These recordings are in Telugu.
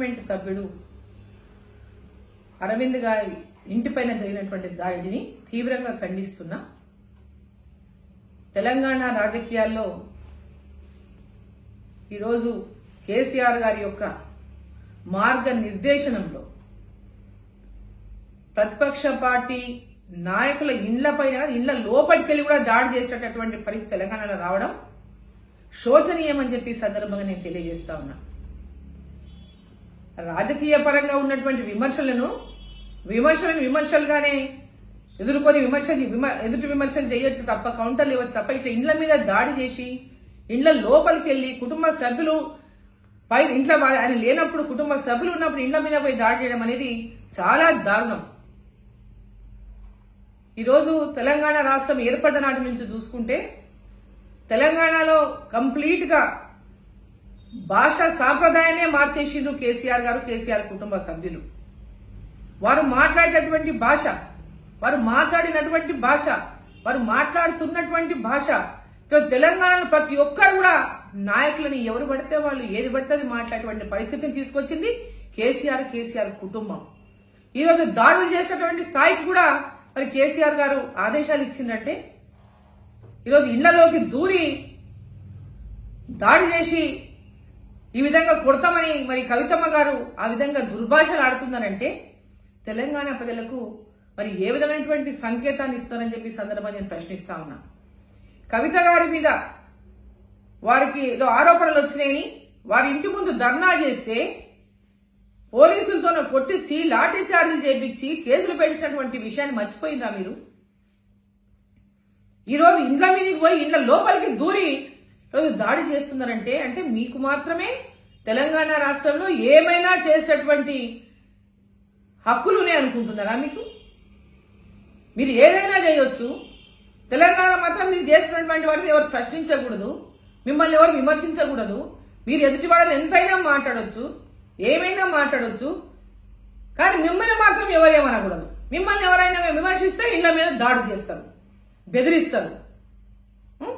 పార్లమెంటు సభ్యుడు అరవింద్ గారి ఇంటిపైన జరిగినటువంటి దాడిని తీవ్రంగా ఖండిస్తున్నా తెలంగాణ రాజకీయాల్లో ఈరోజు కేసీఆర్ గారి యొక్క మార్గ నిర్దేశనంలో ప్రతిపక్ష పార్టీ నాయకుల ఇండ్లపైన ఇండ్ల లోపలికెళ్ళి కూడా దాడి చేసేటటువంటి పరిస్థితి తెలంగాణలో రావడం శోచనీయమని చెప్పి ఈ సందర్భంగా నేను తెలియజేస్తా ఉన్నా రాజకీయ పరంగా ఉన్నటువంటి విమర్శలను విమర్శలను విమర్శలుగానే ఎదుర్కొని విమర్శ విమ- ఎదుటి విమర్శలు చేయొచ్చు తప్ప కౌంటర్లు ఇవ్వచ్చు తప్ప ఇట్లా ఇండ్ల మీద దాడి చేసి ఇండ్ల లోపలికి వెళ్ళి కుటుంబ సభ్యులు పై ఇంట్లో వా- ఆయన లేనప్పుడు కుటుంబ సభ్యులు ఉన్నప్పుడు ఇండ్ల మీద పోయి దాడి చేయడం అనేది చాలా దారుణం ఈరోజు తెలంగాణ రాష్ట్రం ఏర్పడ్డ నాటి నుంచి చూసుకుంటే తెలంగాణలో కంప్లీట్ గా భాష సాంప్రదాయాన్నే మార్చేసిండ్రు కేసీఆర్ గారు కేసీఆర్ కుటుంబ సభ్యులు వారు మాట్లాడేటటువంటి భాష వారు మాట్లాడినటువంటి భాష వారు మాట్లాడుతున్నటువంటి భాష ఈరోజు తెలంగాణలో ప్రతి ఒక్కరు కూడా నాయకులని ఎవరు పడితే వాళ్ళు ఏది పడితే అది మాట్లాడేటువంటి పరిస్థితిని తీసుకొచ్చింది కేసీఆర్ కేసీఆర్ కుటుంబం ఈరోజు దాడులు చేసేటువంటి స్థాయికి కూడా మరి కేసీఆర్ గారు ఆదేశాలు ఇచ్చిందంటే ఈరోజు ఇళ్లలోకి దూరి దాడి చేసి ఈ విధంగా కొడతామని మరి కవితమ్మ గారు ఆ విధంగా దుర్భాషలు ఆడుతున్నారంటే తెలంగాణ ప్రజలకు మరి ఏ విధమైనటువంటి సంకేతాన్ని ఇస్తారని చెప్పి ఈ సందర్భంగా నేను ప్రశ్నిస్తా ఉన్నా కవిత గారి మీద వారికి ఏదో ఆరోపణలు వచ్చినాయని వారి ఇంటి ముందు ధర్నా చేస్తే పోలీసులతో కొట్టించి లాఠీ చార్జీలు చేపించి కేసులు పెట్టించినటువంటి విషయాన్ని మర్చిపోయిందా మీరు ఈ రోజు ఇండ్ల మీదకి పోయి ఇండ్ల లోపలికి దూరి రోజు దాడి చేస్తున్నారంటే అంటే మీకు మాత్రమే తెలంగాణ రాష్ట్రంలో ఏమైనా చేసేటువంటి హక్కులునే అనుకుంటున్నారా మీకు మీరు ఏదైనా చేయొచ్చు తెలంగాణ మాత్రం మీరు చేస్తున్నటువంటి వాటిని ఎవరు ప్రశ్నించకూడదు మిమ్మల్ని ఎవరు విమర్శించకూడదు మీరు ఎదుటి వాళ్ళని ఎంతైనా మాట్లాడొచ్చు ఏమైనా మాట్లాడొచ్చు కానీ మిమ్మల్ని మాత్రం ఎవరేమనకూడదు మిమ్మల్ని ఎవరైనా విమర్శిస్తే ఇళ్ల మీద దాడి చేస్తారు బెదిరిస్తారు ఉం?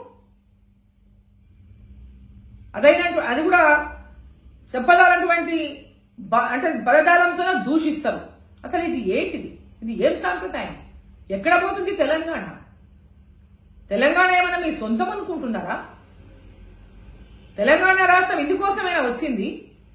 అదైనట్టు అది కూడా చెప్పదాలటువంటి బ- అంటే పదజాలంతో దూషిస్తారు అసలు ఇది ఏంటిది ఇది ఏం సాంప్రదాయం ఎక్కడ పోతుంది తెలంగాణ తెలంగాణ ఏమైనా మీ సొంతం అనుకుంటున్నారా తెలంగాణ రాష్ట్రం ఇందుకోసమైనా వచ్చింది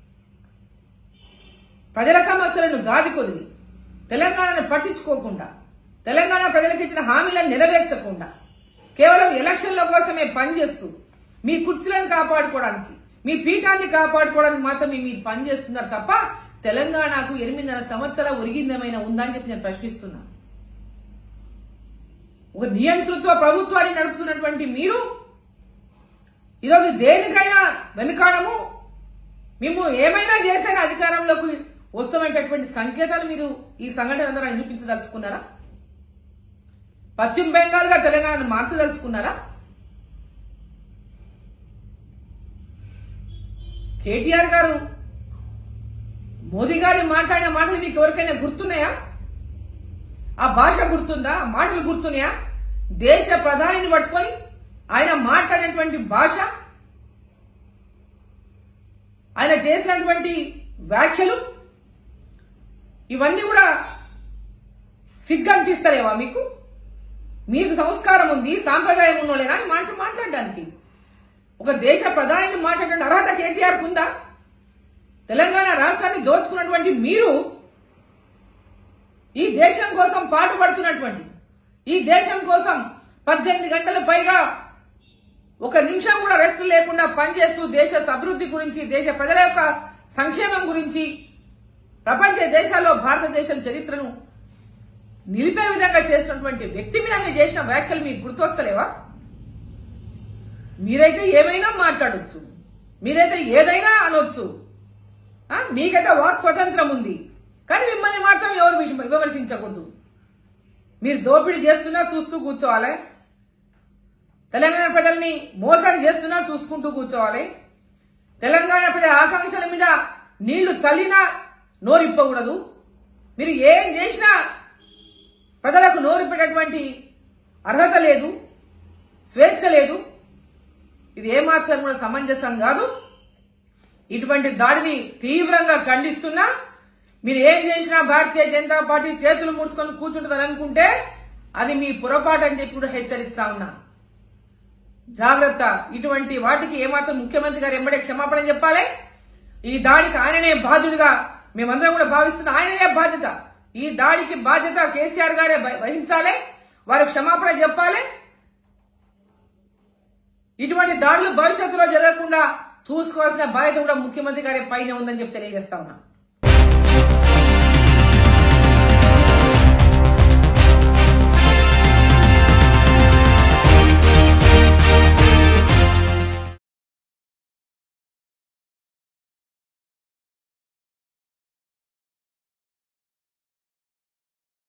ప్రజల సమస్యలను గాది కొదిలి తెలంగాణను పట్టించుకోకుండా తెలంగాణ ప్రజలకు ఇచ్చిన హామీలను నెరవేర్చకుండా కేవలం ఎలక్షన్ల కోసమే పనిచేస్తూ మీ కుర్చీలను కాపాడుకోవడానికి మీ పీఠాన్ని కాపాడుకోవడానికి మాత్రమే మీరు పనిచేస్తున్నారు తప్ప తెలంగాణకు ఎనిమిదిన్నర సంవత్సరాల ఒరిగిందమైన ఉందా అని చెప్పి నేను ప్రశ్నిస్తున్నా ఒక నియంతృత్వ ప్రభుత్వాన్ని నడుపుతున్నటువంటి మీరు ఈరోజు దేనికైనా వెనుకాడము మేము ఏమైనా చేసైనా అధికారంలోకి వస్తామనేటటువంటి సంకేతాలు మీరు ఈ సంఘటన ద్వారా నిరూపించదలుచుకున్నారా పశ్చిమ బెంగాల్ గా తెలంగాణను మార్చదలుచుకున్నారా కేటీఆర్ గారు మోదీ గారు మాట్లాడిన మాటలు మీకు ఎవరికైనా గుర్తున్నాయా ఆ భాష గుర్తుందా ఆ మాటలు గుర్తున్నాయా దేశ ప్రధానిని పట్టుకొని ఆయన మాట్లాడినటువంటి భాష ఆయన చేసినటువంటి వ్యాఖ్యలు ఇవన్నీ కూడా సిగ్గు అనిపిస్తలేవా మీకు మీకు సంస్కారం ఉంది సాంప్రదాయం ఉన్నోళ్ళేనా అని మాట మాట్లాడడానికి ఒక దేశ ప్రధానిని మాట్లాడే అర్హత కేటీఆర్ ఉందా తెలంగాణ రాష్ట్రాన్ని దోచుకున్నటువంటి మీరు ఈ దేశం కోసం పాటుపడుతున్నటువంటి ఈ దేశం కోసం పద్దెనిమిది గంటల పైగా ఒక నిమిషం కూడా రెస్ట్ లేకుండా పనిచేస్తూ దేశ అభివృద్ధి గురించి దేశ ప్రజల యొక్క సంక్షేమం గురించి ప్రపంచ దేశాల్లో భారతదేశం చరిత్రను నిలిపే విధంగా చేసినటువంటి వ్యక్తి మీద మీరు చేసిన వ్యాఖ్యలు మీకు గుర్తొస్తలేవా మీరైతే ఏమైనా మాట్లాడొచ్చు మీరైతే ఏదైనా అనొచ్చు ఆ, మీకైతే వాక్ స్వతంత్రం ఉంది కానీ మిమ్మల్ని మాత్రం ఎవరు విష- విమర్శించకూడదు మీరు దోపిడీ చేస్తున్నా చూస్తూ కూర్చోవాలి తెలంగాణ ప్రజల్ని మోసం చేస్తున్నా చూసుకుంటూ కూర్చోవాలి తెలంగాణ ప్రజల ఆకాంక్షల మీద నీళ్లు చల్లినా నోరిప్పకూడదు మీరు ఏం చేసినా ప్రజలకు నోరిప్పేటటువంటి అర్హత లేదు స్వేచ్ఛ లేదు ఇది ఏమాత్రం కూడా సమంజసం కాదు ఇటువంటి దాడిని తీవ్రంగా ఖండిస్తున్నా మీరు ఏం చేసినా భారతీయ జనతా పార్టీ చేతులు ముడుచుకొని కూర్చుంటుందని అనుకుంటే అది మీ పొరపాటు అని చెప్పి కూడా హెచ్చరిస్తా ఉన్నా జాగ్రత్త ఇటువంటి వాటికి ఏమాత్రం ముఖ్యమంత్రి గారు ఎంబడే క్షమాపణ చెప్పాలి ఈ దాడికి ఆయననే బాధ్యుడిగా మేమందరం కూడా భావిస్తున్న ఆయననే బాధ్యత ఈ దాడికి బాధ్యత కేసీఆర్ గారే వహి- వహించాలి వారు క్షమాపణ చెప్పాలి ఇటువంటి దాడులు భవిష్యత్తులో జరగకుండా చూసుకోవాల్సిన బాధ్యత కూడా ముఖ్యమంత్రి గారి పైన ఉందని చెప్పి తెలియజేస్తా ఉన్నా